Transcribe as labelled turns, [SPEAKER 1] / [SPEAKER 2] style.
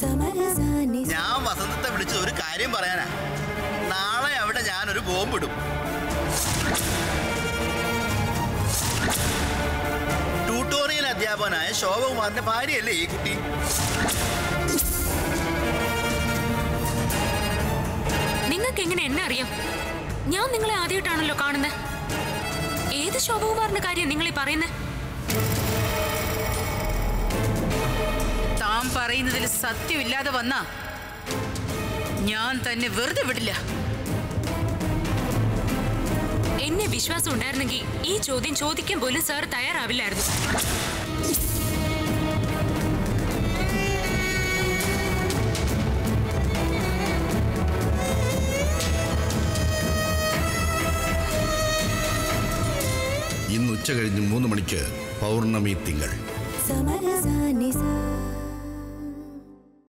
[SPEAKER 1] ഞാൻ വസന്തത്തെ വിളിച്ചത് ഒരു കാര്യം പറയാനാ നാളെ അവിടെ ഞാനൊരു ബോംബിടും ട്യൂട്ടോറിയൽ അധ്യാപകനായ ശോഭകുമാറിന്റെ ഭാര്യയല്ലേ ഈ കുട്ടി
[SPEAKER 2] നിങ്ങൾക്ക് എങ്ങനെ എന്നെ അറിയാം ഞാൻ നിങ്ങളെ ആദ്യമായിട്ടാണല്ലോ കാണുന്നത് ഏത് ശോഭകുമാറിന്റെ കാര്യം നിങ്ങൾ ഈ പറയുന്നത്
[SPEAKER 3] താൻ പറയുന്നതിൽ സത്യമില്ലാതെ വന്നാ ഞാൻ തന്നെ വെറുതെ വിടില്ല
[SPEAKER 2] എന്നെ വിശ്വാസം ഉണ്ടായിരുന്നെങ്കിൽ ഈ ചോദ്യം ചോദിക്കാൻ പോലും സാർ തയ്യാറാവില്ലായിരുന്നു
[SPEAKER 4] ഇന്ന് ഉച്ച കഴിഞ്ഞ് മൂന്ന് മണിക്ക് പൗർണമി തിങ്കൾ
[SPEAKER 5] സമരസാനിസ